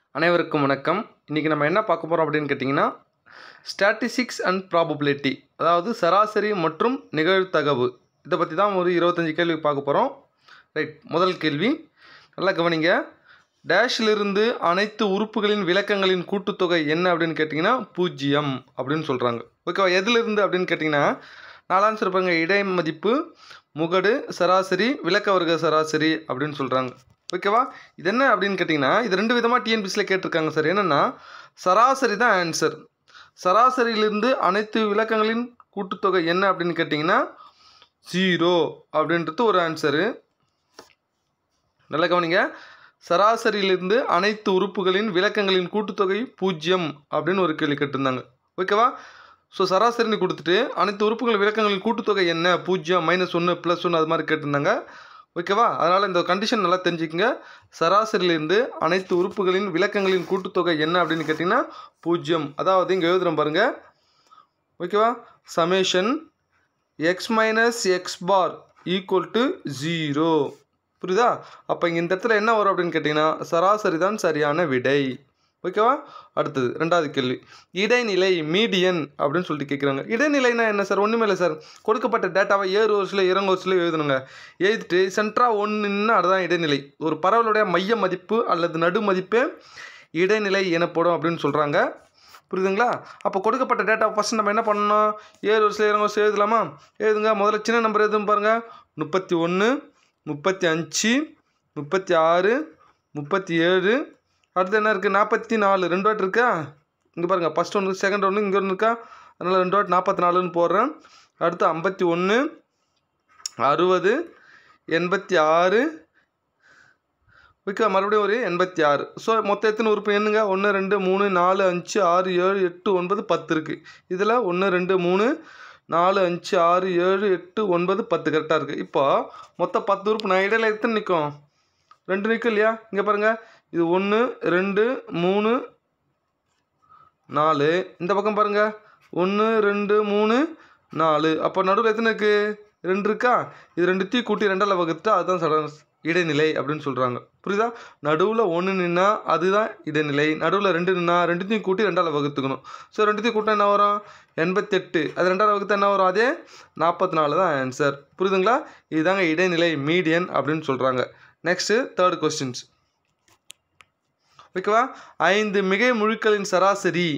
அனைவருக்கும் வணக்கம் இன்றைக்கி நம்ம என்ன பார்க்க போகிறோம் அப்படின்னு கேட்டிங்கன்னா ஸ்டாட்டிஸ்டிக்ஸ் அண்ட் ப்ராபபிலிட்டி அதாவது சராசரி மற்றும் நிகழ்தகவு இதை பற்றி தான் ஒரு இருபத்தஞ்சி கேள்வி பார்க்க போகிறோம் ரைட் முதல் கேள்வி நல்லா கவனிங்க டேஷிலிருந்து அனைத்து உறுப்புகளின் விளக்கங்களின் கூட்டுத்தொகை என்ன அப்படின்னு கேட்டிங்கன்னா பூஜ்ஜியம் அப்படின்னு சொல்கிறாங்க ஓகேவா எதிலிருந்து அப்படின்னு கேட்டிங்கன்னா நாலான்சர் இருப்பாங்க இடை மதிப்பு முகடு சராசரி விளக்க வர்க்க சராசரி அப்படின்னு சொல்கிறாங்க ஓகேவா இது என்ன அப்படின்னு கேட்டிங்கன்னா இது ரெண்டு விதமாக டிஎன்பிசியில் கேட்டிருக்காங்க சார் என்னென்னா சராசரி தான் ஆன்சர் சராசரியிலிருந்து அனைத்து விளக்கங்களின் கூட்டுத்தொகை என்ன அப்படின்னு கேட்டிங்கன்னா ஜீரோ அப்படின்றது ஒரு ஆன்சரு நல்லா கவனிங்க சராசரியிலிருந்து அனைத்து உறுப்புகளின் விளக்கங்களின் கூட்டுத்தொகை பூஜ்ஜியம் அப்படின்னு ஒரு கேள்வி கேட்டிருந்தாங்க ஓகேவா ஸோ சராசரின்னு கொடுத்துட்டு அனைத்து உறுப்புகள் விளக்கங்களின் கூட்டுத்தொகை என்ன பூஜ்ஜியம் மைனஸ் ஒன்று ப்ளஸ் ஒன்று அது மாதிரி கேட்டிருந்தாங்க ஓகேவா அதனால் இந்த கண்டிஷன் நல்லா தெரிஞ்சுக்கங்க சராசரியிலிருந்து அனைத்து உறுப்புகளின் விளக்கங்களின் கூட்டுத்தொகை என்ன அப்படின்னு கேட்டிங்கன்னா பூஜ்ஜியம் அதாவது இங்கே எழுதுகிறோம் பாருங்கள் ஓகேவா summation X minus X bar equal to zero புரியுதா அப்போ இங்கே இந்த இடத்துல என்ன வரும் அப்படின்னு கேட்டிங்கன்னா சராசரி தான் சரியான விடை ஓகேவா அடுத்தது ரெண்டாவது கேள்வி இடைநிலை மீடியன் அப்படின்னு சொல்லிட்டு கேட்குறாங்க இடைநிலைனா என்ன சார் ஒன்றுமே இல்லை சார் கொடுக்கப்பட்ட டேட்டாவை ஏறு வருஷத்தில் இறங்கு வருஷத்தில் எழுதணுங்க எழுதிட்டு சென்ட்ரா ஒன்றுன்னா அதுதான் இடைநிலை ஒரு பரவலுடைய மைய மதிப்பு அல்லது நடு மதிப்பே இடைநிலை எனப்படும் அப்படின்னு சொல்கிறாங்க புரியுதுங்களா அப்போ கொடுக்கப்பட்ட டேட்டா ஃபஸ்ட் நம்ம என்ன பண்ணணும் ஏழு வருஷம் இறங்க வருஷம் எழுதலாமா எழுதுங்க முதல்ல சின்ன நம்பர் எதுவும் பாருங்கள் முப்பத்தி ஒன்று முப்பத்தி அஞ்சு முப்பத்தி ஆறு முப்பத்தி ஏழு அடுத்து என்ன இருக்குது நாற்பத்தி நாலு ரெண்டு வாட் இருக்கா இங்கே பாருங்கள் ஃபஸ்ட் ஒன்று செகண்ட் ஒன்று இங்கே ஒன்று இருக்கா அதனால் ரெண்டு வாட் நாற்பத்தி நாலுன்னு போடுறேன் அடுத்து ஐம்பத்தி ஒன்று அறுபது எண்பத்தி ஆறு ஓகே மறுபடியும் ஒரு எண்பத்தி ஆறு ஸோ மொத்தம் எத்தனை உறுப்பு என்னங்க ஒன்று ரெண்டு மூணு நாலு அஞ்சு ஆறு ஏழு எட்டு ஒன்பது பத்து இருக்குது இதில் ஒன்று ரெண்டு மூணு நாலு அஞ்சு ஆறு ஏழு எட்டு ஒன்பது பத்து கரெக்டாக இருக்குது இப்போ மொத்தம் பத்து உறுப்பு நான் இடையில எத்தனை நிற்கும் ரெண்டு நிற்கும் இல்லையா இங்கே பாருங்கள் இது ஒன்று ரெண்டு மூணு நாலு இந்த பக்கம் பாருங்கள் ஒன்று ரெண்டு மூணு நாலு அப்போ நடுவில் எத்தனை இருக்குது ரெண்டு இருக்கா இது ரெண்டுத்தையும் கூட்டி ரெண்டால் வகுத்தா அதுதான் சட இடைநிலை அப்படின்னு சொல்கிறாங்க புரியுதா நடுவில் ஒன்று நின்னா அதுதான் இடைநிலை நடுவில் ரெண்டு நின்னா ரெண்டுத்தையும் கூட்டி ரெண்டால் வகுத்துக்கணும் ஸோ ரெண்டுத்தையும் கூட்டினா என்ன வரும் எண்பத்தெட்டு அது ரெண்டாவது வகுத்தா என்ன வரும் அதே நாற்பத்தி நாலு தான் ஆன்சர் புரியுதுங்களா இதுதாங்க இடைநிலை மீடியன் அப்படின்னு சொல்கிறாங்க நெக்ஸ்ட்டு தேர்ட் கொஸ்டின்ஸ் ஓகேவா ஐந்து மிகை முழுக்களின் சராசரி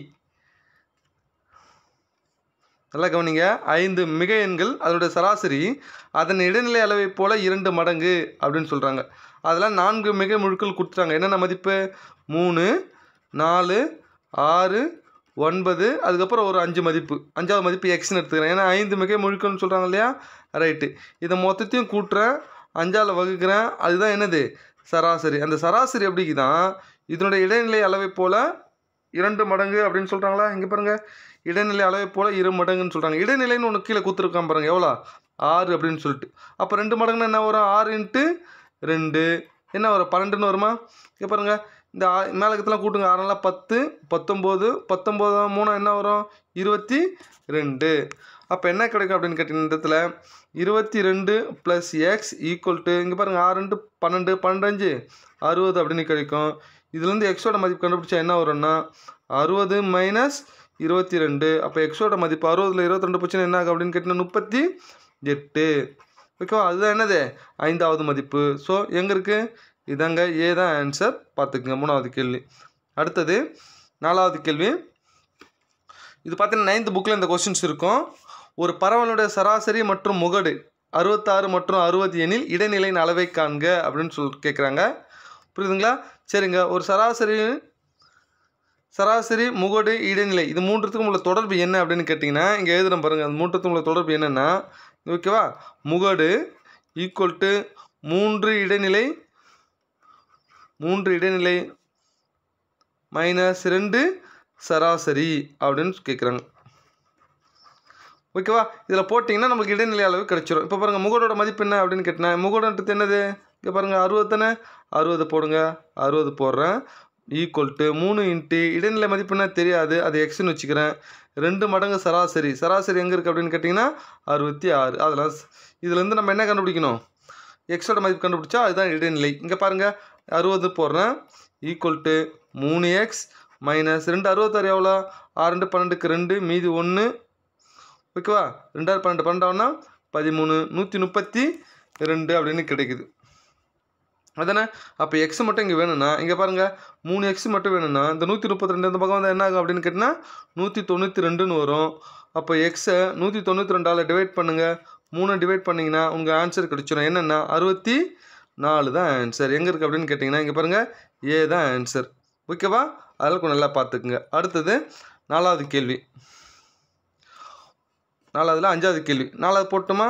நல்லா கவனிங்க ஐந்து மிக எண்கள் அதனுடைய சராசரி அதன் இடைநிலை அளவை போல இரண்டு மடங்கு அப்படின்னு சொல்கிறாங்க அதெல்லாம் நான்கு மிக முழுக்கள் கொடுத்துட்டாங்க என்னென்ன மதிப்பு மூணு நாலு ஆறு ஒன்பது அதுக்கப்புறம் ஒரு அஞ்சு மதிப்பு அஞ்சாவது மதிப்பு எக்ஸ்னு எடுத்துக்கிறேன் ஏன்னா ஐந்து மிக முழுக்கள்னு சொல்கிறாங்க இல்லையா ரைட்டு இதை மொத்தத்தையும் கூட்டுறேன் அஞ்சால் வகுக்கிறேன் அதுதான் என்னது சராசரி அந்த சராசரி எப்படிக்கு தான் இதனுடைய இடைநிலை அளவை போல் இரண்டு மடங்கு அப்படின்னு சொல்கிறாங்களா இங்கே பாருங்கள் இடைநிலை அளவை போல் இரு மடங்குன்னு சொல்கிறாங்க இடைநிலைன்னு ஒன்று கீழே கொடுத்துருக்கான் பாருங்கள் எவ்வளோ ஆறு அப்படின்னு சொல்லிட்டு அப்போ ரெண்டு மடங்குன்னா என்ன வரும் ஆறு இன்ட்டு ரெண்டு என்ன வரும் பன்னெண்டுன்னு வருமா இங்கே பாருங்கள் இந்த ஆ மேலக்கத்தெல்லாம் கூட்டுங்க ஆறெல்லாம் பத்து பத்தொம்போது பத்தொம்போது மூணு என்ன வரும் இருபத்தி ரெண்டு அப்போ என்ன கிடைக்கும் அப்படின்னு கேட்டிங்கன்னா இந்த இடத்துல இருபத்தி ரெண்டு ப்ளஸ் எக்ஸ் ஈக்குவல் டு இங்கே பாருங்கள் ஆறு ரெண்டு பன்னெண்டு பன்னெண்டு அறுபது அப்படின்னு கிடைக்கும் இதுலேருந்து எக்ஸோட மதிப்பு கண்டுபிடிச்சா என்ன வரும்னா அறுபது மைனஸ் இருபத்தி ரெண்டு அப்போ எக்ஸோட மதிப்பு அறுபதில் இருபத்தி ரெண்டு போச்சுன்னா என்ன ஆகும் அப்படின்னு கேட்டிங்கன்னா முப்பத்தி எட்டு ஓகேவா அதுதான் என்னது ஐந்தாவது மதிப்பு ஸோ எங்கே இருக்குது இதாங்க ஏ தான் ஆன்சர் பார்த்துக்குங்க மூணாவது கேள்வி அடுத்தது நாலாவது கேள்வி இது பார்த்தீங்கன்னா நைன்த் புக்கில் இந்த கொஸ்டின்ஸ் இருக்கும் ஒரு பறவனுடைய சராசரி மற்றும் முகடு அறுபத்தாறு மற்றும் அறுபது எனில் இடைநிலையின் அளவை காண்க அப்படின்னு சொல் கேட்குறாங்க புரியுதுங்களா சரிங்க ஒரு சராசரி சராசரி முகடு இடைநிலை இது மூன்றுத்துக்கும் உள்ள தொடர்பு என்ன அப்படின்னு கேட்டிங்கன்னா இங்கே எழுதுகிறேன் பாருங்கள் அந்த மூன்றுத்துக்கும் உள்ள தொடர்பு என்னென்னா ஓகேவா முகடு ஈக்குவல் டு மூன்று இடைநிலை மூன்று இடைநிலை மைனஸ் ரெண்டு சராசரி அப்படின்னு கேட்குறாங்க ஓகேவா இதில் போட்டிங்கன்னா நமக்கு இடைநிலை அளவு கிடச்சிரும் இப்போ பாருங்கள் முகடோட மதிப்பு என்ன அப்படின்னு கேட்டேன் முகடன்றது என்னது இங்கே பாருங்கள் அறுபது தானே அறுபது போடுங்க அறுபது போடுறேன் ஈக்குவல் டு மூணு இன்ட்டு இடைநிலை மதிப்புன்னா தெரியாது அது எக்ஸ்னு வச்சுக்கிறேன் ரெண்டு மடங்கு சராசரி சராசரி எங்கே இருக்குது அப்படின்னு கேட்டிங்கன்னா அறுபத்தி ஆறு அதெல்லாம் இதுலேருந்து நம்ம என்ன கண்டுபிடிக்கணும் எக்ஸோட மதிப்பு கண்டுபிடிச்சா அதுதான் இடைநிலை இங்கே பாருங்கள் அறுபது போடுறேன் ஈக்குவல் டு மூணு எக்ஸ் மைனஸ் ரெண்டு அறுபத்தாறு எவ்வளோ ஆறு ரெண்டு பன்னெண்டுக்கு ரெண்டு மீதி ஒன்று ஓகேவா ரெண்டாயிரம் பன்னெண்டு பன்னெண்டாவனா பதிமூணு நூற்றி முப்பத்தி ரெண்டு அப்படின்னு கிடைக்குது அதானே அப்போ எக்ஸ் மட்டும் இங்கே வேணும்னா இங்கே பாருங்கள் மூணு எக்ஸ் மட்டும் வேணும்னா இந்த நூற்றி முப்பத்தி ரெண்டு இந்த பக்கம் வந்து என்ன ஆகும் அப்படின்னு கேட்டிங்கன்னா நூற்றி தொண்ணூற்றி ரெண்டுன்னு வரும் அப்போ எக்ஸை நூற்றி தொண்ணூற்றி ரெண்டால் டிவைட் பண்ணுங்கள் மூணு டிவைட் பண்ணிங்கன்னா உங்கள் ஆன்சர் கிடச்சிடும் என்னென்னா அறுபத்தி நாலு தான் ஆன்சர் எங்கே இருக்குது அப்படின்னு கேட்டிங்கன்னா இங்கே பாருங்கள் ஏ தான் ஆன்சர் ஓகேவா அதெல்லாம் கொஞ்சம் நல்லா பார்த்துக்குங்க அடுத்தது நாலாவது கேள்வி நாலாவதுல அஞ்சாவது கேள்வி நாலாவது போட்டுமா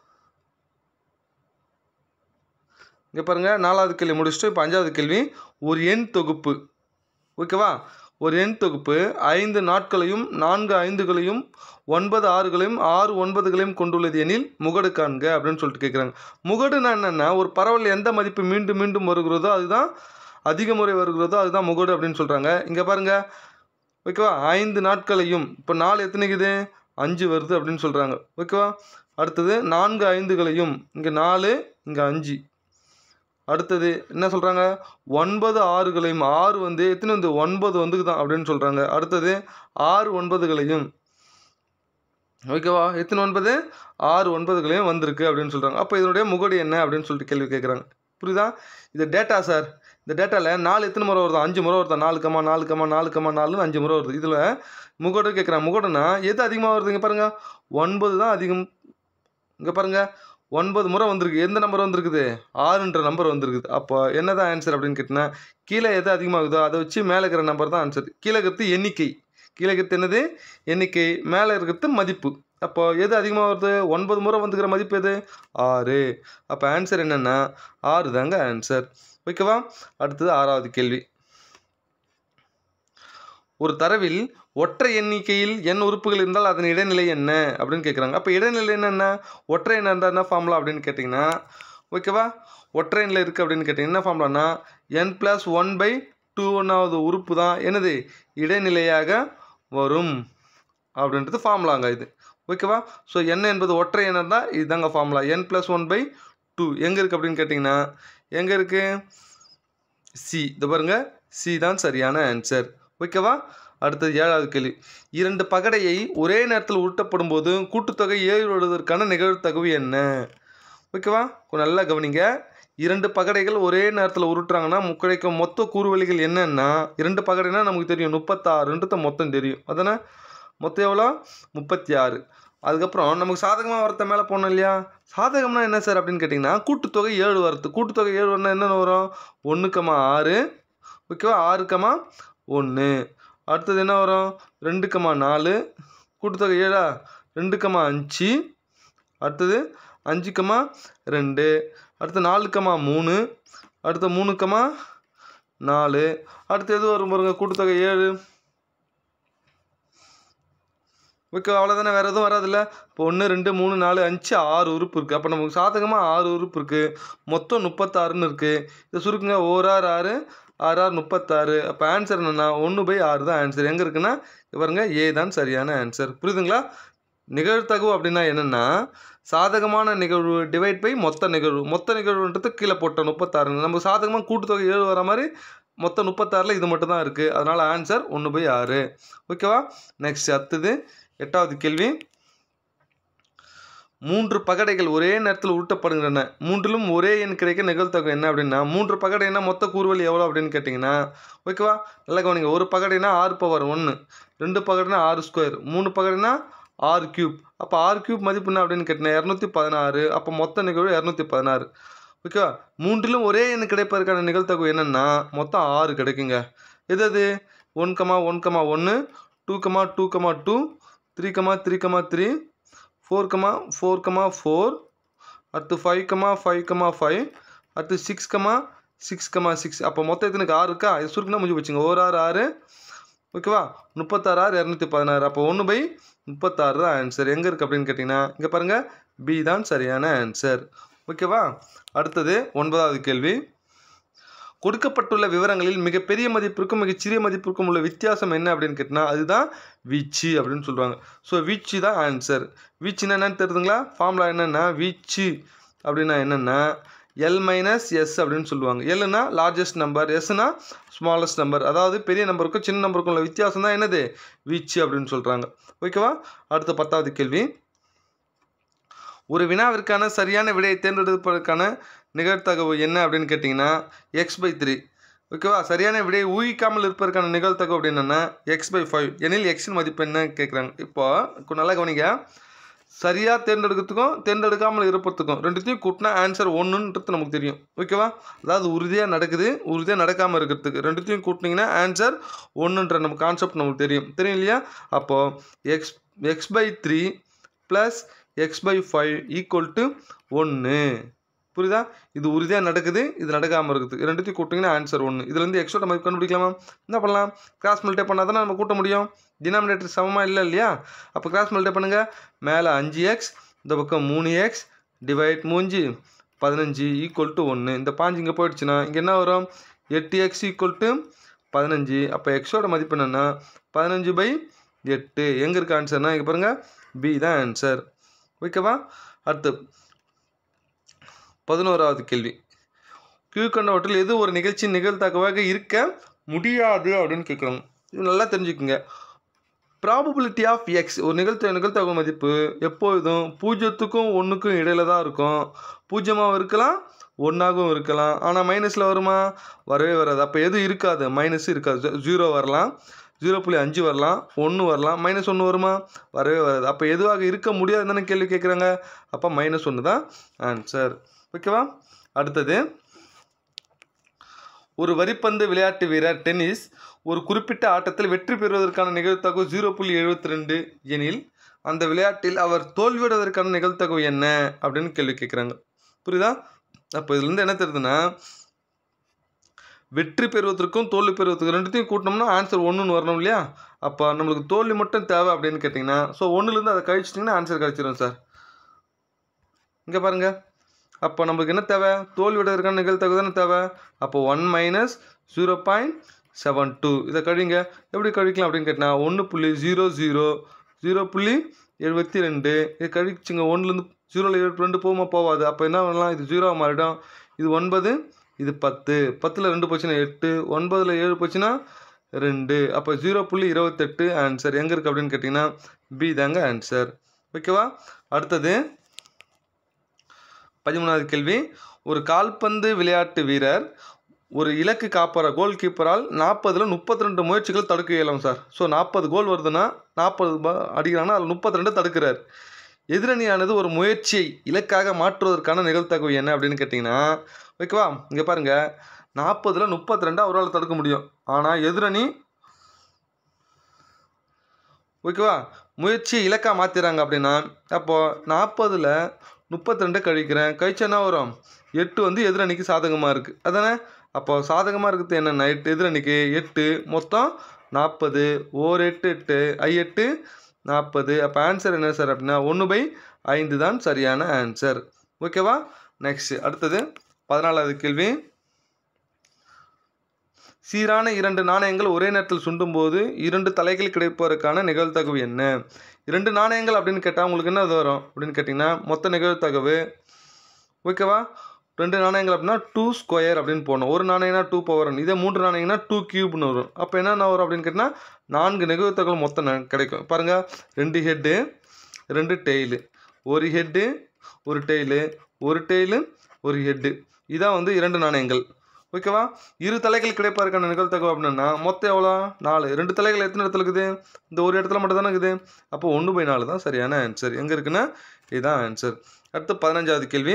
இங்கே பாருங்கள் நாலாவது கேள்வி முடிச்சுட்டு இப்போ அஞ்சாவது கேள்வி ஒரு எண் தொகுப்பு ஓகேவா ஒரு எண் தொகுப்பு ஐந்து நாட்களையும் நான்கு ஐந்துகளையும் ஒன்பது ஆறுகளையும் ஆறு ஒன்பதுகளையும் கொண்டுள்ளது எனில் முகடு காண்க அப்படின்னு சொல்லிட்டு கேட்குறாங்க முகடுனா என்னென்னா ஒரு பரவல் எந்த மதிப்பு மீண்டும் மீண்டும் வருகிறதோ அதுதான் அதிக முறை வருகிறதோ அதுதான் முகடு அப்படின்னு சொல்கிறாங்க இங்கே பாருங்கள் ஓகேவா ஐந்து நாட்களையும் இப்போ நாலு எத்தனைக்குது அஞ்சு வருது அப்படின்னு சொல்கிறாங்க ஓகேவா அடுத்தது நான்கு ஐந்துகளையும் இங்கே நாலு இங்கே அஞ்சு அடுத்தது என்ன சொல்கிறாங்க ஒன்பது ஆறுகளையும் ஆறு வந்து எத்தனை வந்து ஒன்பது வந்துக்குதான் அப்படின்னு சொல்கிறாங்க அடுத்தது ஆறு ஒன்பதுகளையும் ஓகேவா எத்தனை ஒன்பது ஆறு ஒன்பதுகளையும் வந்திருக்கு அப்படின்னு சொல்கிறாங்க அப்போ இதனுடைய முகடு என்ன அப்படின்னு சொல்லிட்டு கேள்வி கேட்குறாங்க புரியுதா இது டேட்டா சார் இந்த டேட்டாவில் நாலு எத்தனை முறை வருது அஞ்சு முறை வருதா நாலு கமா நாலு கமா நாலு கமா நாலுன்னு அஞ்சு முறை வருது இதில் முகடு கேட்குறாங்க முகடுனா எது அதிகமாக வருது இங்கே பாருங்கள் ஒன்பது தான் அதிகம் இங்கே பாருங்கள் ஒன்பது முறை வந்திருக்கு எந்த நம்பர் வந்திருக்குது ஆறுன்ற நம்பர் வந்திருக்குது அப்போ என்ன தான் ஆன்சர் அப்படின்னு கேட்டினா கீழே எது அதிகமாகுதோ அதை வச்சு மேலே இருக்கிற நம்பர் தான் ஆன்சர் கீழே இருக்கிறது எண்ணிக்கை கீழே இருக்கிறது என்னது எண்ணிக்கை மேலே இருக்கிறது மதிப்பு அப்போ எது அதிகமாக வருது ஒன்பது முறை வந்துக்கிற மதிப்பு எது ஆறு அப்போ ஆன்சர் என்னென்னா ஆறு தாங்க ஆன்சர் ஓகேவா அடுத்தது ஆறாவது கேள்வி ஒரு தரவில் ஒற்றை எண்ணிக்கையில் எண் உறுப்புகள் இருந்தால் அதன் இடைநிலை என்ன அப்படின்னு கேட்குறாங்க அப்போ இடைநிலை என்ன ஒற்றை எண் இருந்தால் என்ன ஃபார்முலா அப்படின்னு கேட்டிங்கன்னா ஓகேவா ஒற்றை எண்ணில் இருக்குது அப்படின்னு கேட்டிங்கன்னா என்ன ஃபார்முலானா N plus one by two ஒன்னாவது உறுப்பு தான் என்னது இடைநிலையாக வரும் அப்படின்றது ஃபார்முலாங்க இது ஓகேவா ஸோ என்ன என்பது ஒற்றை எண் இருந்தால் இதுதாங்க formula N plus one by two எங்கே இருக்குது அப்படின்னு கேட்டிங்கன்னா எங்கே இருக்குது சி இது பாருங்க சி தான் சரியான ஆன்சர் ஓகேவா அடுத்தது ஏழாவது கேள்வி இரண்டு பகடையை ஒரே நேரத்தில் உருட்டப்படும் போது கூட்டுத்தொகை ஏழு வருவதற்கான நிகழ்தகவு என்ன ஓகேவா கொஞ்சம் நல்லா கவனிங்க இரண்டு பகடைகள் ஒரே நேரத்தில் உருட்டுறாங்கன்னா கிடைக்கும் மொத்த கூறுவழிகள் என்னன்னா இரண்டு பகடைனா நமக்கு தெரியும் முப்பத்தாறுன்றது மொத்தம் தெரியும் அதானே மொத்தம் எவ்வளோ முப்பத்தி ஆறு அதுக்கப்புறம் நமக்கு சாதகமாக வரத்த மேலே போனோம் இல்லையா சாதகம்னா என்ன சார் அப்படின்னு கேட்டிங்கன்னா கூட்டுத்தொகை ஏழு வரது கூட்டுத்தொகை ஏழு வரணும் என்னென்ன வரும் ஒன்றுக்கமா ஆறு ஓகேவா ஆறுக்கமா ஒன்று அடுத்தது என்ன வரும் ரெண்டுக்கமா நாலு கூட்டுத்தொகை ஏழா ரெண்டுக்கமா அஞ்சு அடுத்தது அஞ்சுக்கமா ரெண்டு அடுத்து நாலுக்கமா மூணு அடுத்து மூணுக்கமா நாலு அடுத்து எது வரும் பாருங்க கூட்டுத்தொகை ஏழு ஓகே அவ்வளோதானே வேறு எதுவும் வராதுல்ல இப்போ ஒன்று ரெண்டு மூணு நாலு அஞ்சு ஆறு உறுப்பு இருக்குது அப்போ நமக்கு சாதகமாக ஆறு உறுப்பு இருக்குது மொத்தம் முப்பத்தாறுன்னு இருக்குது இதை சுருக்குங்க ஓர் ஆறு ஆறு ஆறு ஆறு முப்பத்தாறு அப்போ ஆன்சர் என்னென்னா ஒன்று பை ஆறு தான் ஆன்சர் எங்கே இருக்குன்னா இங்க பாருங்க ஏ தான் சரியான ஆன்சர் புரியுதுங்களா நிகழ்தகவு அப்படின்னா என்னென்னா சாதகமான நிகழ்வு டிவைட் பை மொத்த நிகழ்வு மொத்த நிகழ்வுன்றது கீழே போட்டோம் முப்பத்தாறு நம்ம சாதகமாக கூட்டுத்தொகை ஏழு வர மாதிரி மொத்தம் முப்பத்தாறில் இது மட்டும் தான் இருக்குது அதனால் ஆன்சர் ஒன்று பை ஆறு ஓகேவா நெக்ஸ்ட் அடுத்தது எட்டாவது கேள்வி மூன்று பகடைகள் ஒரே நேரத்தில் உருட்டப்படுகின்றன மூன்றிலும் ஒரே எண் கிடைக்க நிகழ்த்தொகை என்ன அப்படின்னா மூன்று பகடைனா மொத்த கூறுவல் எவ்வளோ அப்படின்னு கேட்டிங்கன்னா ஓகேவா நல்லா கவனிங்க ஒரு பகடைனா ஆறு பவர் ஒன்று ரெண்டு பகடைனா ஆறு ஸ்கொயர் மூணு பகடைனா ஆறு கியூப் அப்போ ஆறு கியூப் மதிப்பு என்ன அப்படின்னு கேட்டிங்கன்னா இரநூத்தி பதினாறு அப்போ மொத்த நிகழ்வு இரநூத்தி பதினாறு ஓகேவா மூன்றிலும் ஒரே எண் கிடைப்பதற்கான நிகழ்த்தொகை என்னென்னா மொத்தம் ஆறு கிடைக்குங்க எது அது ஒன் கமா ஒன் கமா ஒன்று two comma two comma two three comma three comma three four comma four comma four அடுத்து five comma five comma five அடுத்து six comma six comma six அப்போ மொத்தம் எத்தனைக்கு ஆறு இருக்கா இது சுருக்குனா முடிஞ்சு போச்சுங்க ஒரு ஆறு ஆறு ஓகேவா முப்பத்தாறு ஆறு இரநூத்தி பதினாறு அப்போ ஒன்று பை முப்பத்தாறு தான் ஆன்சர் எங்கே இருக்குது அப்படின்னு கேட்டிங்கன்னா இங்கே பாருங்கள் பி தான் சரியான ஆன்சர் ஓகேவா அடுத்தது ஒன்பதாவது கேள்வி கொடுக்கப்பட்டுள்ள விவரங்களில் மிகப்பெரிய மதிப்பிற்கும் மிகச்சிறிய மதிப்பிற்கும் உள்ள வித்தியாசம் என்ன அப்படின்னு கேட்டினா அதுதான் வீச்சு அப்படின்னு சொல்கிறாங்க ஸோ வீச்சு தான் ஆன்சர் வீச்சுன்னா என்னன்னு தெரியுதுங்களா ஃபார்முலா என்னென்னா வீச்சு அப்படின்னா என்னென்னா எல் மைனஸ் எஸ் அப்படின்னு சொல்லுவாங்க எல்னா லார்ஜஸ்ட் நம்பர் எஸ்னா ஸ்மாலஸ்ட் நம்பர் அதாவது பெரிய நம்பருக்கும் சின்ன நம்பருக்கும் உள்ள வித்தியாசம் தான் என்னது வீச்சு அப்படின்னு சொல்கிறாங்க ஓகேவா அடுத்த பத்தாவது கேள்வி ஒரு வினாவிற்கான சரியான விடையை தேர்ந்தெடுப்பதற்கான நிகழ்தகவு என்ன அப்படின்னு கேட்டிங்கன்னா எக்ஸ் பை த்ரீ ஓகேவா சரியான விடையை ஊகிக்காமல் இருப்பதற்கான நிகழ்தகவு அப்படின்னா எக்ஸ் பை ஃபைவ் எனில் எக்ஸின் மதிப்பு என்ன கேட்குறாங்க இப்போ கு- நல்லா கவனிங்க சரியாக தேர்ந்தெடுக்கிறதுக்கும் தேர்ந்தெடுக்காமல் இருப்பதுக்கும் ரெண்டுத்தையும் கூட்டினா ஆன்சர் ஒன்றுன்றது நமக்கு தெரியும் ஓகேவா அதாவது உறுதியாக நடக்குது உறுதியாக நடக்காமல் இருக்கிறதுக்கு ரெண்டுத்தையும் கூட்டினீங்கன்னா ஆன்சர் ஒன்றுன்ற நம்ம கான்செப்ட் நமக்கு தெரியும் தெரியும் இல்லையா அப்போது X X by three plus X by five equal to ஒன்று புரியுதா இது உறுதியாக நடக்குது இது நடக்காமல் இருக்குது இது ரெண்டுத்தையும் கூட்டிங்கன்னா ஆன்சர் ஒன்று இதுலேருந்து எக்ஸோட மதிப்பு கண்டுபிடிக்கலாமா என்ன பண்ணலாம் கிராஸ் மல்டிப்ளை பண்ணால் தானே நம்ம கூட்ட முடியும் டினாமினேட்டர் சமமாக இல்லை இல்லையா அப்போ கிராஸ் மல்டிப்ளை பண்ணுங்கள் மேலே அஞ்சு எக்ஸ் இந்த பக்கம் மூணு எக்ஸ் டிவைட் மூஞ்சு பதினஞ்சு ஈக்குவல் டு ஒன்று இந்த பாஞ்சு இங்கே போயிடுச்சுன்னா இங்கே என்ன வரும் எட்டு எக்ஸ் ஈக்குவல் டு பதினஞ்சு அப்போ எக்ஸோட மதிப்பு என்னென்னா பதினஞ்சு பை எட்டு எங்கே இருக்க ஆன்சர்னா இங்கே பாருங்கள் பி தான் ஆன்சர் ஓகேவா அடுத்து பதினோராவது கேள்வி கீழ்கண்டவற்றில் எது ஒரு நிகழ்ச்சி நிகழ்த்தகவாக இருக்க முடியாது அப்படின்னு கேட்குறாங்க இது நல்லா தெரிஞ்சுக்குங்க ப்ராபபிலிட்டி ஆஃப் எக்ஸ் ஒரு நிகழ்த்த நிகழ்த்தகவு மதிப்பு எப்பொழுதும் பூஜ்ஜியத்துக்கும் ஒன்றுக்கும் இடையில தான் இருக்கும் பூஜ்ஜியமாகவும் இருக்கலாம் ஒன்றாகவும் இருக்கலாம் ஆனால் மைனஸில் வருமா வரவே வராது அப்போ எதுவும் இருக்காது மைனஸ் இருக்காது ஜீரோ வரலாம் ஜீரோ புள்ளி அஞ்சு வரலாம் ஒன்று வரலாம் மைனஸ் ஒன்று வருமா வரவே வராது அப்போ எதுவாக இருக்க முடியாது தானே கேள்வி கேட்குறாங்க அப்போ மைனஸ் ஒன்று தான் ஆன்சர் ஓகேவா அடுத்தது ஒரு வரிப்பந்து விளையாட்டு வீரர் டென்னிஸ் ஒரு குறிப்பிட்ட ஆட்டத்தில் வெற்றி பெறுவதற்கான நிகழ்தகவு ஜீரோ புள்ளி எழுபத்தி ரெண்டு எனில் அந்த விளையாட்டில் அவர் தோல்வியடைவதற்கான நிகழ்தகவு என்ன அப்படின்னு கேள்வி கேட்குறாங்க புரியுதா அப்போ இதுலேருந்து என்ன தெரியுதுன்னா வெற்றி பெறுவதற்கும் தோல்வி பெறுவதற்கும் ரெண்டுத்தையும் கூட்டினோம்னா ஆன்சர் ஒன்றுன்னு வரணும் இல்லையா அப்போ நம்மளுக்கு தோல்வி மட்டும் தேவை அப்படின்னு கேட்டிங்கன்னா ஸோ ஒன்றுலேருந்து அதை கழிச்சிட்டிங்கன்னா ஆன்சர் கிடச்சிரும் சார் இங்கே பாருங்கள் அப்போ நம்மளுக்கு என்ன தேவை தோல்வியுடையதற்கான நிகழ்தகவு தானே தேவை அப்போ one minus zero point seven two இதை கழிங்க எப்படி கழிக்கலாம் அப்படின்னு கேட்டினா ஒன்று புள்ளி ஜீரோ ஜீரோ ஜீரோ புள்ளி எழுபத்தி ரெண்டு இது கழிச்சுங்க ஒன்றுலேருந்து ஜீரோவில் எழுபத்தி ரெண்டு போகுமா போகாது அப்போ என்ன பண்ணலாம் இது ஜீரோ மாறிடும் இது ஒன்பது இது பத்து பத்தில் ரெண்டு போச்சுன்னா எட்டு ஒன்பதில் ஏழு போச்சுன்னா ரெண்டு அப்போ ஜீரோ புள்ளி இருபத்தெட்டு ஆன்சர் எங்கே இருக்குது அப்படின்னு கேட்டிங்கன்னா பி தாங்க ஆன்சர் ஓகேவா அடுத்தது பதிமூணாவது கேள்வி ஒரு கால்பந்து விளையாட்டு வீரர் ஒரு இலக்கு காப்பற கோல் கீப்பரால் நாற்பதில் முப்பத்தி ரெண்டு முயற்சிகள் தடுக்க இயலும் சார் ஸோ நாற்பது கோல் வருதுன்னா நாற்பது அடிக்கிறாங்கன்னா அதில் முப்பத்தி ரெண்டு தடுக்கிறார் எதிரணியானது ஒரு முயற்சியை இலக்காக மாற்றுவதற்கான நிகழ்த்தகவு என்ன அப்படின்னு கேட்டிங்கன்னா ஓகேவா இங்கே பாருங்கள் நாற்பதில் முப்பத்தி ரெண்டு அவரால் தடுக்க முடியும் ஆனால் எதிரணி ஓகேவா முயற்சியை இலக்காக மாற்றிடுறாங்க அப்படின்னா அப்போது நாற்பதில் முப்பத்தி ரெண்டு கழிக்கிறேன் கழிச்சா என்ன வரும் எட்டு வந்து எதிரணிக்கு சாதகமாக இருக்குது அதானே அப்போ சாதகமாக இருக்கிறது என்னென்ன எட்டு எதிரணிக்கு எட்டு மொத்தம் நாற்பது ஓர் எட்டு எட்டு ஐ எட்டு நாற்பது அப்போ ஆன்சர் என்ன சார் அப்படின்னா ஒன்று பை ஐந்து தான் சரியான ஆன்சர் ஓகேவா நெக்ஸ்ட் அடுத்தது பதினாலாவது கேள்வி சீரான இரண்டு நாணயங்கள் ஒரே நேரத்தில் சுண்டும்போது இரண்டு தலைகள் கிடைப்பதற்கான நிகழ்தகவு என்ன இரண்டு நாணயங்கள் அப்படின்னு கேட்டால் உங்களுக்கு என்ன இது வரும் அப்படின்னு கேட்டிங்கன்னா மொத்த நிகழ்தகவு ஓகேவா ரெண்டு நாணயங்கள் அப்படின்னா டூ ஸ்கொயர் அப்படின்னு போடணும் ஒரு நாணயம்னா டூ பவர் இதே மூன்று நாணயம்னா டூ கியூப்னு வரும் அப்போ என்னென்ன வரும் அப்படின்னு கேட்டிங்கன்னா நான்கு நிகழ்த்தகவு மொத்தம் ந- கிடைக்கும் பாருங்கள் ரெண்டு ஹெட்டு ரெண்டு டெய்லு ஒரு ஹெட்டு ஒரு டெய்லு ஒரு டெய்லு ஒரு ஹெட்டு இதான் வந்து இரண்டு நாணயங்கள் ஓகேவா இரு தலைகள் கிடைப்பதற்கான நிகழ்த்தகவு அப்படின்னா மொத்தம் எவ்வளோ நாலு ரெண்டு தலைகள் எத்தனை இடத்துல இருக்குது இந்த ஒரு இடத்துல மட்டும் தானே இருக்குது அப்போ ஒன்று பை நாலு தான் சரியான ஆன்சர் எங்கே இருக்குன்னா இதுதான் ஆன்சர் அடுத்து பதினஞ்சாவது கேள்வி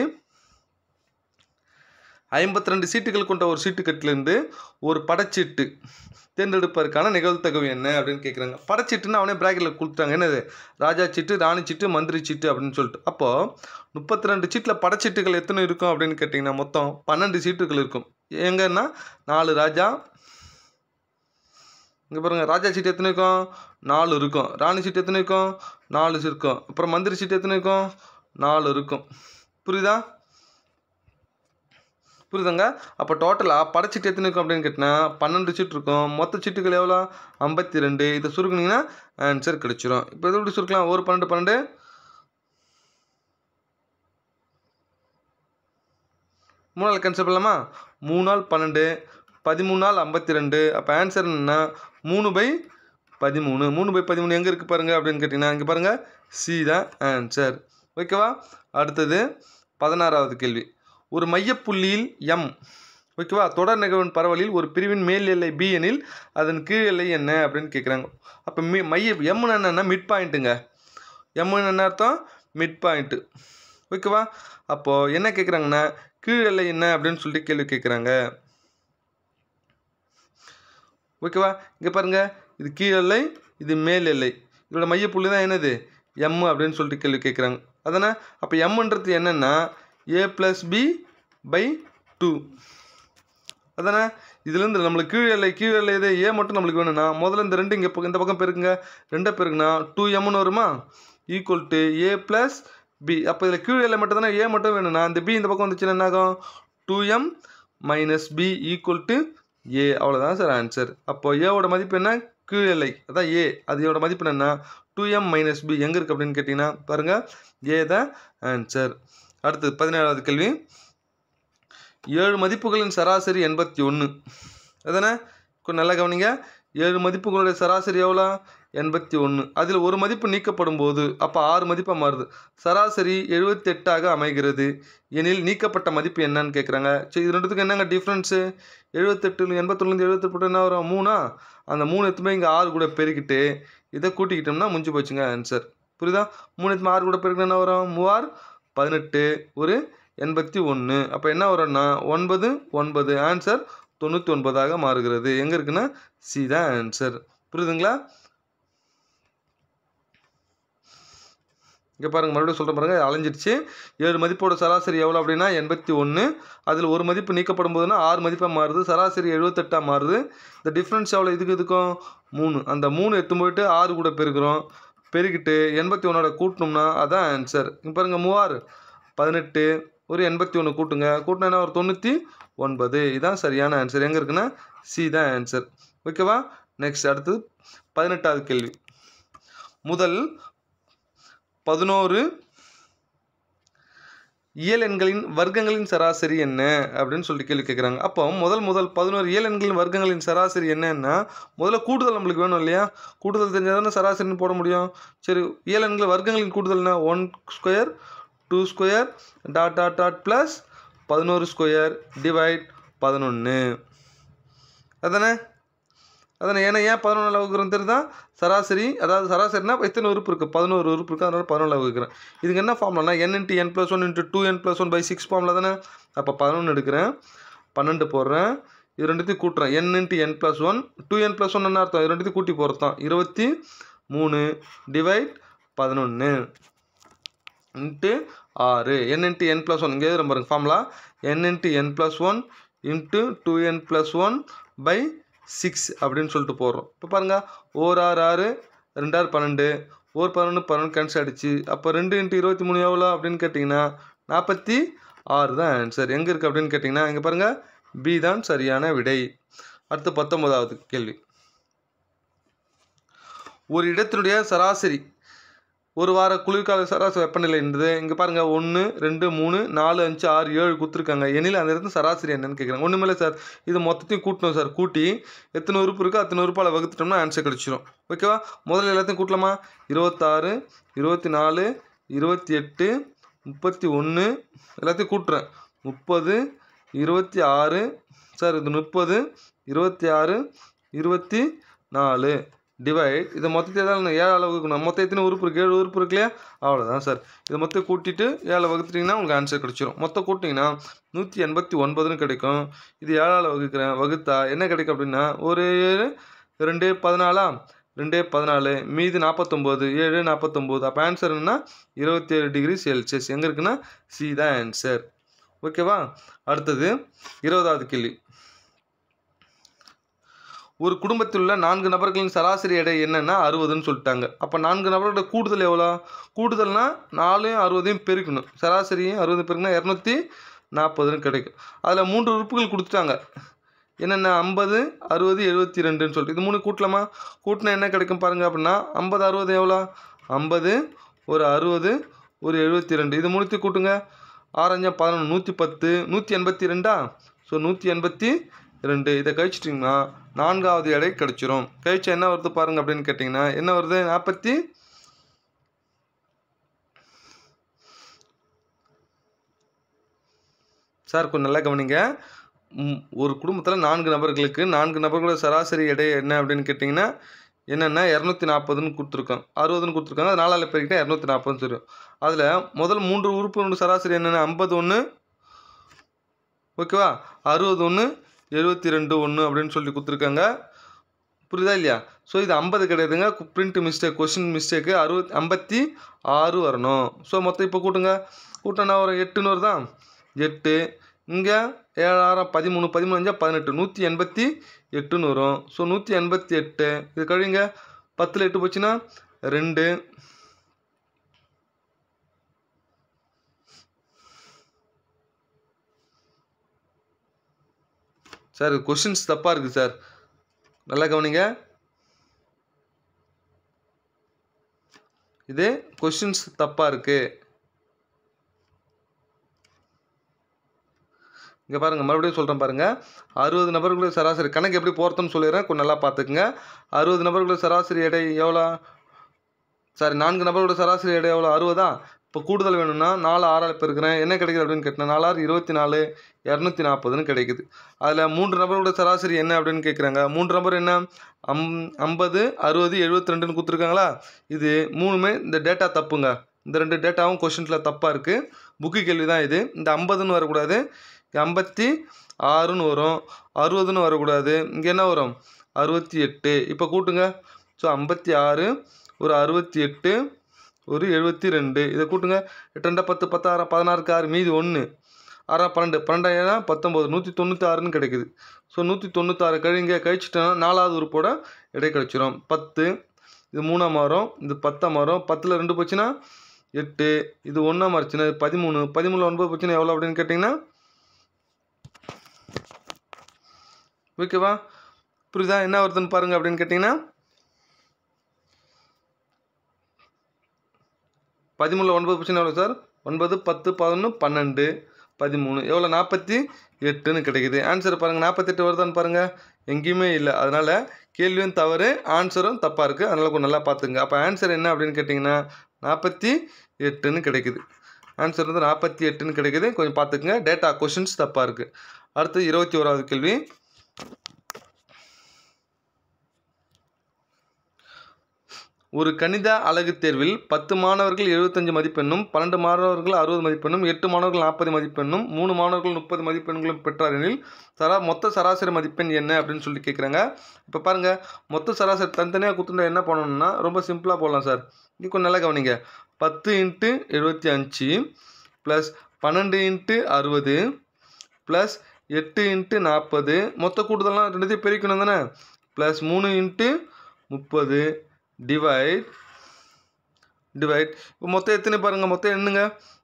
ஐம்பத்தி ரெண்டு சீட்டுகள் கொண்ட ஒரு சீட்டுக்கட்டிலிருந்து ஒரு படச்சீட்டு தேர்ந்தெடுப்பதற்கான நிகழ்தகவு என்ன அப்படின்னு கேட்குறாங்க படச்சீட்டுன்னு அவனே பிராக்கெட்டில் கொடுத்துட்டாங்க என்னது ராஜா சீட்டு ராணி சீட்டு மந்திரி சீட்டு அப்படின்னு சொல்லிட்டு அப்போது முப்பத்தி ரெண்டு சீட்டில் படச்சீட்டுகள் எத்தனை இருக்கும் அப்படின்னு கேட்டிங்கன்னா மொத்தம் பன்னெண்டு சீட்டுகள் இருக்கும் எங்கன்னா நாலு ராஜா இங்கே பாருங்கள் ராஜா சீட்டு எத்தனை இருக்கும் நாலு இருக்கும் ராணி சீட்டு எத்தனை இருக்கும் நாலு இருக்கும் அப்புறம் மந்திரி சீட்டு எத்தனை இருக்கும் நாலு இருக்கும் புரியுதா புரியுதுங்க அப்போ டோட்டலாக படச்சீட்டு எத்தனை இருக்கும் அப்படின்னு கேட்டினா பன்னெண்டு சீட்டு இருக்கும் மொத்த சீட்டுகள் எவ்வளோ ஐம்பத்தி ரெண்டு இதை சுருக்குனீங்கன்னா ஆன்சர் கிடைச்சிரும் இப்போ எது எப்படி சுருக்கலாம் ஒரு பன்னெண்டு பன்னெண்டு மூணு நாள் கேன்சல் பண்ணலாமா மூணு நாள் பன்னெண்டு பதிமூணு நாள் ஐம்பத்தி ரெண்டு அப்போ ஆன்சர் என்னன்னா மூணு பை பதிமூணு மூணு பை பதிமூணு எங்கே இருக்குது பாருங்கள் அப்படின்னு கேட்டிங்கன்னா இங்கே பாருங்கள் சி தான் ஆன்சர் ஓகேவா அடுத்தது பதினாறாவது கேள்வி ஒரு மையப்புள்ளியில் எம் ஓகேவா தொடர் நிகழ்வின் பரவலில் ஒரு பிரிவின் மேல் எல்லை பி எனில் அதன் கீழ் எல்லை என்ன அப்படின்னு கேட்குறாங்க அப்போ மி மைய எம்னு என்னன்னா மிட் பாயிண்ட்டுங்க எம்னு என்ன அர்த்தம் மிட் பாயிண்ட்டு ஓகேவா அப்போது என்ன கேட்குறாங்கன்னா கீழ் எல்லை என்ன அப்படின்னு சொல்லிட்டு கேள்வி கேட்குறாங்க ஓகேவா இங்கே பாருங்கள் இது கீழ் எல்லை இது மேல் எல்லை இதோட மையப்புள்ளி தான் என்னது எம் அப்படின்னு சொல்லிட்டு கேள்வி கேட்குறாங்க அதானே அப்போ எம்ன்றது என்னென்னா A plus B by two அதானே இதுலேருந்து நம்மளுக்கு கீழ் எல்லை கீழ் எல்லை இது ஏ மட்டும் நம்மளுக்கு வேணும்னா முதல்ல இந்த ரெண்டு இங்கே இந்த பக்கம் பெருக்குங்க ரெண்டை பெருக்குனா டூ எம்னு வருமா equal to A plus B அப்போ இதில் கீழ் எல்லை மட்டும் தானே ஏ மட்டும் வேணும்னா இந்த பி இந்த பக்கம் வந்துச்சுன்னா என்ன ஆகும் two M minus B equal to A அவ்வளோதான் சார் ஆன்சர் அப்போ ஏவோட மதிப்பு என்ன கீழ் எல்லை அதான் ஏ அதோட மதிப்பு என்னன்னா டூ எம் மைனஸ் பி எங்கே இருக்குது அப்படின்னு கேட்டிங்கன்னா பாருங்கள் ஏ தான் ஆன்சர் அடுத்தது பதினேழாவது கேள்வி ஏழு மதிப்புகளின் சராசரி எண்பத்தி ஒன்று அதானே கொஞ்சம் நல்லா கவனிங்க ஏழு மதிப்புகளுடைய சராசரி எவ்வளோ எண்பத்தி ஒன்று அதில் ஒரு மதிப்பு நீக்கப்படும் போது அப்போ ஆறு மதிப்பாக மாறுது சராசரி எழுபத்தெட்டாக அமைகிறது எனில் நீக்கப்பட்ட மதிப்பு என்னன்னு கேட்குறாங்க சரி இது ரெண்டுத்துக்கு என்னங்க டிஃப்ரென்ஸு எழுபத்தெட்டு எண்பத்தொன்னுலேருந்து எழுபத்தெட்டு என்ன வரும் மூணா அந்த மூணு எத்துமே இங்கே ஆறு கூட பெருக்கிட்டு இதை கூட்டிக்கிட்டோம்னா முடிஞ்சு போச்சுங்க ஆன்சர் புரியுதா மூணு எத்துமே ஆறு கூட பெருக்கினா என்ன வரும் மூவார் பதினெட்டு ஒரு எண்பத்தி ஒன்று அப்போ என்ன வரும்னா ஒன்பது ஒன்பது ஆன்சர் தொண்ணூற்றி ஒன்பதாக மாறுகிறது எங்கே இருக்குன்னா சி தான் ஆன்சர் புரியுதுங்களா இங்கே பாருங்கள் மறுபடியும் சொல்கிற பாருங்க அலைஞ்சிருச்சு ஏழு மதிப்போட சராசரி எவ்வளோ அப்படின்னா எண்பத்தி ஒன்று அதில் ஒரு மதிப்பு நீக்கப்படும் போதுன்னா ஆறு மதிப்பாக மாறுது சராசரி எழுபத்தெட்டாக மாறுது இந்த டிஃப்ரென்ஸ் எவ்வளோ இதுக்கு இதுக்கும் மூணு அந்த மூணு எடுத்து போயிட்டு ஆறு கூட பெருக்கிறோம் பெருக்கிட்டு எண்பத்தி ஒன்றோட கூட்டணும்னா அதான் ஆன்சர் இங்கே பாருங்கள் மூவாறு பதினெட்டு ஒரு எண்பத்தி ஒன்று கூட்டுங்க கூட்டினா என்ன ஒரு தொண்ணூற்றி ஒன்பது இதுதான் சரியான ஆன்சர் எங்கே இருக்குன்னா சி தான் ஆன்சர் ஓகேவா நெக்ஸ்ட் அடுத்தது பதினெட்டாவது கேள்வி முதல் பதினோரு இயல் எண்களின் வர்க்கங்களின் சராசரி என்ன அப்படின்னு சொல்லிட்டு கேள்வி கேட்குறாங்க அப்போ முதல் முதல் பதினோரு இயல் எண்களின் வர்க்கங்களின் சராசரி என்னன்னா முதல்ல கூடுதல் நம்மளுக்கு வேணும் இல்லையா கூடுதல் தெரிஞ்சால் தானே சராசரின்னு போட முடியும் சரி இயல் எண்கள் வர்க்கங்களின் கூடுதல்னா one square two square dot dot dot plus பதினோரு ஸ்கொயர் டிவைட் பதினொன்று அதானே அதானே ஏன்னா ஏன் பதினொன்றில் வகுக்கிறோம் தெரியுதா சராசரி அதாவது சராசரினா எத்தனை உறுப்பு இருக்குது பதினோரு உறுப்பு இருக்குது அதனால் பதினொன்றில் வகுக்கிறேன் இதுக்கு என்ன ஃபார்ம்லனா N into N plus one into two N plus one by six ஃபார்மில் தானே அப்போ பதினொன்று எடுக்கிறேன் பன்னெண்டு போடுறேன் இது ரெண்டுத்தையும் கூட்டுறேன் N into N plus one two N plus one என்ன அர்த்தம் இது ரெண்டுத்தையும் கூட்டி போகிறதான் இருபத்தி மூணு டிவைட் பதினொன்று இன்ட்டு ஆறு N into N plus one இங்கே எழுதுறேன் பாருங்க formula N into N plus one into two N plus one by six அப்படின்னு சொல்லிட்டு போடுறோம் இப்போ பாருங்கள் ஓர் ஆறு ஆறு ரெண்டாறு பன்னெண்டு ஓர் பதினொன்று பன்னெண்டு கேன்சல் ஆகிடுச்சு அப்போ ரெண்டு இன்ட்டு இருபத்தி மூணு எவ்வளோ அப்படின்னு கேட்டிங்கன்னா நாற்பத்தி ஆறு தான் ஆன்சர் எங்கே இருக்குது அப்படின்னு கேட்டிங்கன்னா இங்கே பாருங்கள் பி தான் சரியான விடை அடுத்து பத்தொன்பதாவது கேள்வி ஒரு இடத்தினுடைய சராசரி ஒரு வார குளிர்கால சராசரி வெப்பநிலை இருந்தது இங்கே பாருங்கள் ஒன்று ரெண்டு மூணு நாலு அஞ்சு ஆறு ஏழு கொடுத்துருக்காங்க எனில் அந்த இடத்துல சராசரி என்னன்னு கேட்குறாங்க ஒன்றுமே இல்லை சார் இது மொத்தத்தையும் கூட்டணும் சார் கூட்டி எத்தனை உறுப்பு இருக்கோ அத்தனை உறுப்பால் வகுத்துட்டோம்னா ஆன்சர் கிடச்சிரும் ஓகேவா முதல்ல எல்லாத்தையும் கூட்டலாமா இருபத்தாறு இருபத்தி நாலு இருபத்தி எட்டு முப்பத்தி ஒன்று எல்லாத்தையும் கூட்டுறேன் முப்பது இருபத்தி ஆறு சார் இது முப்பது இருபத்தி ஆறு இருபத்தி நாலு டிவைட் இதை மொத்தத்தை ஏதாவது ஏழு அளவுக்கு மொத்தம் எத்தனை உறுப்பு இருக்குது ஏழு உறுப்பு இருக்கு இல்லையா அவ்வளோதான் சார் இதை மொத்தம் கூட்டிட்டு ஏழை வகுத்துட்டிங்கன்னா உங்களுக்கு ஆன்சர் கிடச்சிரும் மொத்தம் கூட்டிங்கன்னா நூற்றி எண்பத்தி ஒன்பதுன்னு கிடைக்கும் இது ஏழால் வகுக்கிறேன் வகுத்தா என்ன கிடைக்கும் அப்படின்னா ஒரு ஏழு ரெண்டு பதினாலா ரெண்டே பதினாலு மீதி நாற்பத்தொம்போது ஏழு நாற்பத்தொம்போது அப்போ ஆன்சர் என்னன்னா இருபத்தேழு டிகிரி செல்சியஸ் எங்கே இருக்குன்னா சி தான் ஆன்சர் ஓகேவா அடுத்தது இருபதாவது கேள்வி ஒரு குடும்பத்தில் உள்ள நான்கு நபர்களின் சராசரி எடை என்னன்னா அறுபதுன்னு சொல்லிட்டாங்க அப்போ நான்கு நபர்களோட கூடுதல் எவ்வளோ கூடுதல்னா நாலையும் அறுபதையும் பெருக்கணும் சராசரியும் அறுபது பெருக்கினா இரநூத்தி நாற்பதுன்னு கிடைக்கும் அதில் மூன்று உறுப்புகள் கொடுத்துட்டாங்க என்னென்ன ஐம்பது அறுபது எழுபத்தி ரெண்டுன்னு சொல்லிட்டு இது மூணு கூட்டலாமா கூட்டினா என்ன கிடைக்கும் பாருங்கள் அப்படின்னா ஐம்பது அறுபது எவ்வளோ ஐம்பது ஒரு அறுபது ஒரு எழுபத்தி ரெண்டு இது மூணுத்தையும் கூட்டுங்க ஆரஞ்சா பதினொன்று நூற்றி பத்து நூற்றி எண்பத்தி ரெண்டா ஸோ நூற்றி எண்பத்தி ரெண்டு இதை கழிச்சிட்டிங்கன்னா நான்காவது எடை கிடச்சிரும் கழிச்சா என்ன வருது பாருங்க அப்படின்னு கேட்டிங்கன்னா என்ன வருது நாற்பத்தி சார் கொஞ்சம் நல்லா கவனிங்க ம், ஒரு குடும்பத்தில் நான்கு நபர்களுக்கு நான்கு நபர்களோட சராசரி எடை என்ன அப்படின்னு கேட்டிங்கன்னா என்னென்னா இரநூத்தி நாற்பதுன்னு கொடுத்துருக்கோம் அறுபதுன்னு கொடுத்துருக்காங்க அது நாலால் பெருக்கிட்டா இரநூத்தி நாற்பதுன்னு சொல்லும் அதில் முதல் மூன்று உறுப்பினோட சராசரி என்னென்ன ஐம்பது ஒன்று ஓகேவா அறுபது ஒன்று எழுபத்தி ரெண்டு ஒன்று அப்படின்னு சொல்லி கொடுத்துருக்காங்க புரியுதா இல்லையா ஸோ இது ஐம்பது கிடையாதுங்க பிரிண்ட் மிஸ்டேக் கொஷின் மிஸ்டேக்கு அறுபத் ஐம்பத்தி ஆறு வரணும் ஸோ மொத்தம் இப்போ கூட்டுங்க கூட்டினா ஒரு எட்டுன்னு வருதா எட்டு இங்கே ஏழாயிரம் பதிமூணு பதிமூணு அஞ்சா பதினெட்டு நூற்றி எண்பத்தி எட்டுன்னு வரும் ஸோ நூற்றி எண்பத்தி எட்டு இது கழிங்க பத்தில் எட்டு போச்சுன்னா ரெண்டு சார் கொஷின்ஸ் தப்பாக இருக்குது சார் நல்லா கவனிங்க இது கொஷின்ஸ் தப்பாக இருக்குது இங்கே பாருங்கள் மறுபடியும் சொல்கிறேன் பாருங்கள் அறுபது நபர்களுடைய சராசரி கணக்கு எப்படி போகிறதுன்னு சொல்லிடுறேன் கொஞ்சம் நல்லா பார்த்துக்குங்க அறுபது நபர்களுடைய சராசரி எடை எவ்வளோ சாரி நான்கு நபர்களோட சராசரி எடை எவ்வளோ அறுபதா இப்போ கூடுதல் வேணும்னா நாலு ஆறால் பெருக்கிறேன் என்ன கிடைக்குது அப்படின்னு கேட்டேன் நாலாறு இருபத்தி நாலு இரநூத்தி நாற்பதுன்னு கிடைக்குது அதில் மூன்று நபர்களோட சராசரி என்ன அப்படின்னு கேட்குறாங்க மூன்று நபர் என்ன அம் ஐம்பது அறுபது எழுபத்தி ரெண்டுன்னு கொடுத்துருக்காங்களா இது மூணுமே இந்த டேட்டா தப்புங்க இந்த ரெண்டு டேட்டாவும் கொஷின்ஸில் தப்பாக இருக்குது புக்கு கேள்வி தான் இது இந்த ஐம்பதுன்னு வரக்கூடாது ஐம்பத்தி ஆறுன்னு வரும் அறுபதுன்னு வரக்கூடாது இங்கே என்ன வரும் அறுபத்தி எட்டு இப்போ கூட்டுங்க ஸோ ஐம்பத்தி ஆறு ஒரு அறுபத்தி எட்டு ஒரு எழுபத்தி ரெண்டு இதை கூட்டுங்க எட்டு ரெண்டா பத்து பத்தாயிரம் பதினாறுக்கு ஆறு மீதி ஒன்று ஆறா பன்னெண்டு பன்னெண்டாயிரம் பத்தொம்போது நூற்றி தொண்ணூற்றி ஆறுன்னு கிடைக்குது ஸோ நூற்றி தொண்ணூத்தாறு கழிங்க கழிச்சிட்டோன்னா நாலாவது உறுப்போட எடை கிடச்சிரும் பத்து இது மூணாம் மாதம் இது பத்தாம் மாதம் பத்தில் ரெண்டு போச்சுன்னா எட்டு இது ஒன்றாம் மாறுச்சுன்னா இது பதிமூணு பதிமூணு ஒன்பது போச்சுன்னா எவ்வளோ அப்படின்னு கேட்டிங்கன்னா ஓகேவா புரியுதா என்ன வருதுன்னு பாருங்க அப்படின்னு கேட்டிங்கன்னா பதிமூணில் ஒன்பது பிரச்சனை எவ்வளோ சார் ஒன்பது பத்து பதினொன்று பன்னெண்டு பதிமூணு எவ்வளோ நாற்பத்தி எட்டுன்னு கிடைக்குது ஆன்சர் பாருங்கள் நாற்பத்தெட்டு வருதான்னு பாருங்கள் எங்கேயுமே இல்லை அதனால் கேள்வியும் தவறு ஆன்சரும் தப்பாக இருக்குது அதனால் கொஞ்சம் நல்லா பார்த்துங்க அப்போ ஆன்சர் என்ன அப்படின்னு கேட்டிங்கன்னா நாற்பத்தி எட்டுன்னு கிடைக்குது ஆன்சர் வந்து நாற்பத்தி எட்டுன்னு கிடைக்குது கொஞ்சம் பார்த்துக்குங்க டேட்டா கொஷின்ஸ் தப்பாக இருக்குது அடுத்து இருபத்தி ஓராவது கேள்வி ஒரு கணித அலகு தேர்வில் பத்து மாணவர்கள் எழுபத்தஞ்சு மதிப்பெண்ணும் பன்னெண்டு மாணவர்கள் அறுபது மதிப்பெண்ணும் எட்டு மாணவர்கள் நாற்பது மதிப்பெண்ணும் மூணு மாணவர்கள் முப்பது மதிப்பெண்களும் பெற்றார் எனில் சரா மொத்த சராசரி மதிப்பெண் என்ன அப்படின்னு சொல்லி கேட்குறாங்க இப்போ பாருங்கள் மொத்த சராசரி தனித்தனியாக கொடுத்துட்டா என்ன பண்ணணும்னா ரொம்ப சிம்பிளாக போடலாம் சார் இங்கே கொஞ்சம் நல்லா கவனிங்க பத்து இன்ட்டு எழுபத்தி அஞ்சு ப்ளஸ் பன்னெண்டு இன்ட்டு அறுபது ப்ளஸ் எட்டு இன்ட்டு நாற்பது மொத்த கூடுதலாம் ரெண்டுத்தையும் பெருக்கணும் தானே ப்ளஸ் மூணு இன்ட்டு முப்பது டிவைட் டிவைட் இப்போ மொத்தம் எத்தனை பாருங்கள் மொத்தம் என்னங்க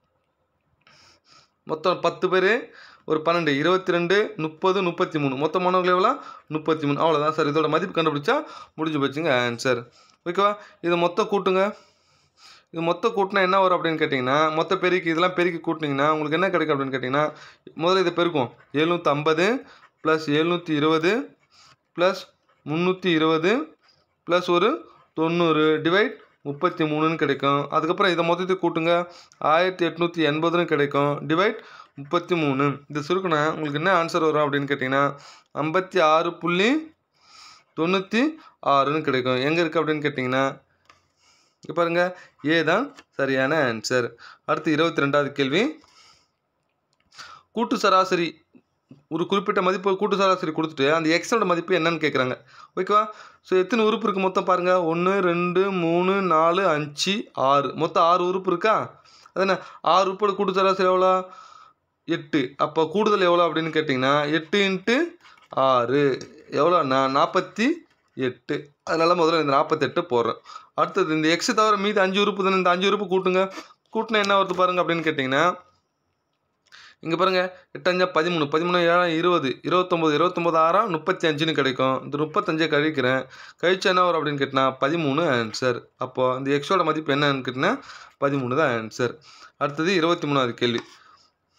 மொத்தம் பத்து பேர் ஒரு பன்னெண்டு இருபத்தி ரெண்டு முப்பது முப்பத்தி மூணு மொத்த மாணவர்கள் எவ்வளோ முப்பத்தி மூணு அவ்வளோதான் சார் இதோட மதிப்பு கண்டுபிடிச்சா முடிஞ்சு போச்சுங்க ஆன்சர் ஓகேவா இது மொத்தம் கூட்டுங்க இது மொத்தம் கூட்டினா என்ன வரும் அப்படின்னு கேட்டிங்கன்னா மொத்த பெருக்கி இதெல்லாம் பெருக்கி கூட்டினீங்கன்னா உங்களுக்கு என்ன கிடைக்கும் அப்படின்னு கேட்டிங்கன்னா முதல்ல இதை பெருக்கும் எழுநூற்றி ஐம்பது ப்ளஸ் எழுநூற்றி இருபது ப்ளஸ் முந்நூற்றி இருபது ப்ளஸ் ஒரு தொண்ணூறு டிவைட் முப்பத்தி மூணுன்னு கிடைக்கும் அதுக்கப்புறம் இதை மொத்தத்தையும் கூட்டுங்க ஆயிரத்தி எட்நூற்றி எண்பதுன்னு கிடைக்கும் டிவைட் முப்பத்தி மூணு இது சுருக்குனா உங்களுக்கு என்ன ஆன்சர் வரும் அப்படின்னு கேட்டிங்கன்னா ஐம்பத்தி ஆறு புள்ளி தொண்ணூற்றி ஆறுன்னு கிடைக்கும் எங்கே இருக்குது அப்படின்னு கேட்டிங்கன்னா இங்கே பாருங்கள் ஏ தான் சரியான ஆன்சர் அடுத்து இருபத்தி ரெண்டாவது கேள்வி கூட்டு சராசரி ஒரு குறிப்பிட்ட மதிப்பு கூட்டு சராசரி கொடுத்துட்டு அந்த எக்ஸோட மதிப்பு என்னன்னு கேட்குறாங்க ஓகேவா ஸோ எத்தனை உறுப்பு இருக்குது மொத்தம் பாருங்கள் ஒன்று ரெண்டு மூணு நாலு அஞ்சு ஆறு மொத்தம் ஆறு உறுப்பு இருக்கா அதானே ஆறு உறுப்போட கூட்டு சராசரி எவ்வளோ எட்டு அப்போ கூடுதல் எவ்வளோ அப்படின்னு கேட்டிங்கன்னா எட்டு இன்ட்டு ஆறு எவ்வளோண்ணா நாற்பத்தி எட்டு அதனால் முதல்ல இந்த நாற்பத்தெட்டு போடுறேன் அடுத்தது இந்த எக்ஸ் தவிர மீதி அஞ்சு உறுப்பு தானே இந்த அஞ்சு உறுப்பு கூட்டுங்க கூட்டினா என்ன வருது பாருங்க அப்படின்னு கேட்டிங்கன்னா இங்கே பாருங்கள் எட்டஞ்சா பதிமூணு பதிமூணு ஏழாம் இருபது இருபத்தொம்போது இருபத்தொம்போது ஆறாம் முப்பத்தி அஞ்சுன்னு கிடைக்கும் இந்த முப்பத்தஞ்சை கழிக்கிறேன் கழிச்சு என்ன வரும் அப்படின்னு கேட்டினா பதிமூணு ஆன்சர் அப்போது இந்த எக்ஸோட மதிப்பு என்னன்னு கேட்டிங்கன்னா பதிமூணு தான் ஆன்சர் அடுத்தது இருபத்தி மூணாவது கேள்வி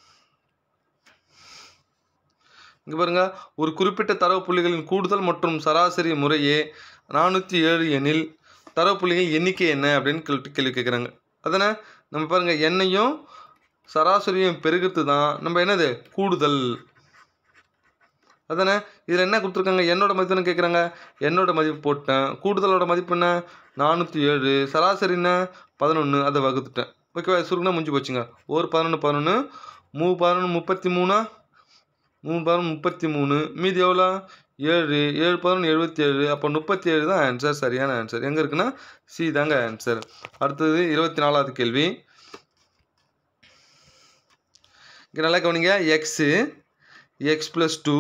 இங்கே பாருங்க ஒரு குறிப்பிட்ட தரவு புள்ளிகளின் கூடுதல் மற்றும் சராசரி முறையே நானூற்றி ஏழு எனில் தரவு புள்ளிகள் எண்ணிக்கை என்ன அப்படின்னு கேள்வி கேள்வி கேட்குறாங்க அதானே நம்ம பாருங்கள் எண்ணையும் சராசரியும் பெருகிறது தான் நம்ம என்னது கூடுதல் அதானே இதில் என்ன கொடுத்துருக்காங்க என்னோட மதிப்பு என்ன கேட்குறாங்க என்னோட மதிப்பு போட்டேன் கூடுதலோட மதிப்பு என்ன நானூற்றி ஏழு சராசரி என்ன பதினொன்று அதை வகுத்துட்டேன் ஓகேவா சுருக்குனா முடிஞ்சு போச்சுங்க ஒரு பதினொன்று பதினொன்று மூணு பதினொன்று முப்பத்தி மூணா மூணு பதினொன்று முப்பத்தி மூணு மீதி எவ்வளோ ஏழு ஏழு பதினொன்று எழுபத்தி ஏழு அப்போ முப்பத்தி ஏழு தான் ஆன்சர் சரியான ஆன்சர் எங்கே இருக்குன்னா சி தாங்க ஆன்சர் அடுத்தது இருபத்தி நாலாவது கேள்வி இங்கே நல்லா கவனிங்க எக்ஸு எக்ஸ் ப்ளஸ் டூ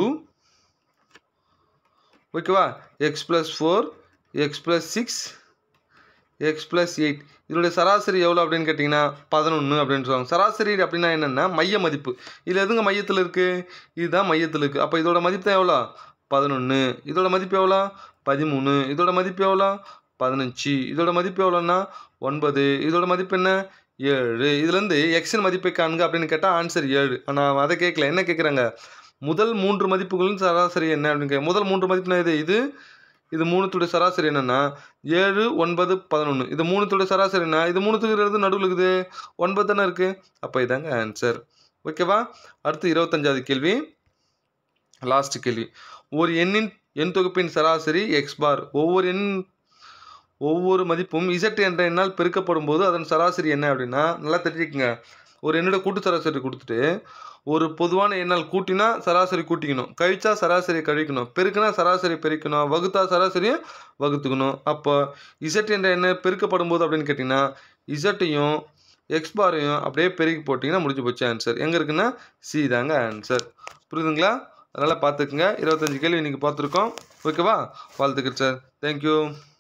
ஓகேவா X plus four X plus six X plus eight இதனுடைய சராசரி எவ்வளோ அப்படின்னு கேட்டிங்கன்னா பதினொன்று அப்படின்னு சொல்லுவாங்க சராசரி அப்படின்னா என்னென்னா மைய மதிப்பு இதில் எதுங்க மையத்தில் இருக்குது இதுதான் மையத்தில் இருக்குது அப்போ இதோட மதிப்பு தான் எவ்வளோ பதினொன்று இதோட மதிப்பு எவ்வளோ பதிமூணு இதோட மதிப்பு எவ்வளோ பதினஞ்சு இதோட மதிப்பு எவ்வளோன்னா ஒன்பது இதோட மதிப்பு என்ன ஏழு இதுலேருந்து எக்ஸின் மதிப்பை காண்க அப்படின்னு கேட்டால் ஆன்சர் ஏழு ஆனால் அதை கேட்கல என்ன கேட்குறாங்க முதல் மூன்று மதிப்புகளின் சராசரி என்ன அப்படின்னு கேட்க முதல் மூன்று மதிப்புனா இது இது இது மூணுத்துடைய சராசரி என்னென்னா ஏழு ஒன்பது பதினொன்று இது மூணுத்துடைய சராசரி என்ன இது மூணுத்துக்கு இருக்கிறது நடுவில் இருக்குது ஒன்பது தானே இருக்குது அப்போ இதாங்க ஆன்சர் ஓகேவா அடுத்து இருபத்தஞ்சாவது கேள்வி லாஸ்ட் கேள்வி ஒரு எண்ணின் எண் தொகுப்பின் சராசரி எக்ஸ் பார் ஒவ்வொரு எண் ஒவ்வொரு மதிப்பும் இசட் என்ற எண்ணால் பெருக்கப்படும் போது அதன் சராசரி என்ன அப்படின்னா நல்லா தெரிஞ்சுக்கங்க ஒரு எண்ணோட கூட்டு சராசரி கொடுத்துட்டு ஒரு பொதுவான எண்ணால் கூட்டினா சராசரி கூட்டிக்கணும் கழிச்சா சராசரி கழிக்கணும் பெருக்கினா சராசரி பெருக்கணும் வகுத்தா சராசரியை வகுத்துக்கணும் அப்போ இசட் என்ற எண்ணெய் பெருக்கப்படும் போது அப்படின்னு கேட்டிங்கன்னா இசட்டையும் எக்ஸ் பாரையும் அப்படியே பெருக்கி போட்டிங்கன்னா முடிஞ்சு போச்சு ஆன்சர் எங்கே இருக்குன்னா சி தாங்க ஆன்சர் புரியுதுங்களா அதனால் பார்த்துக்குங்க இருபத்தஞ்சு கேள்வி இன்றைக்கி பார்த்துருக்கோம் ஓகேவா வாழ்த்துக்கள் சார் தேங்க்யூ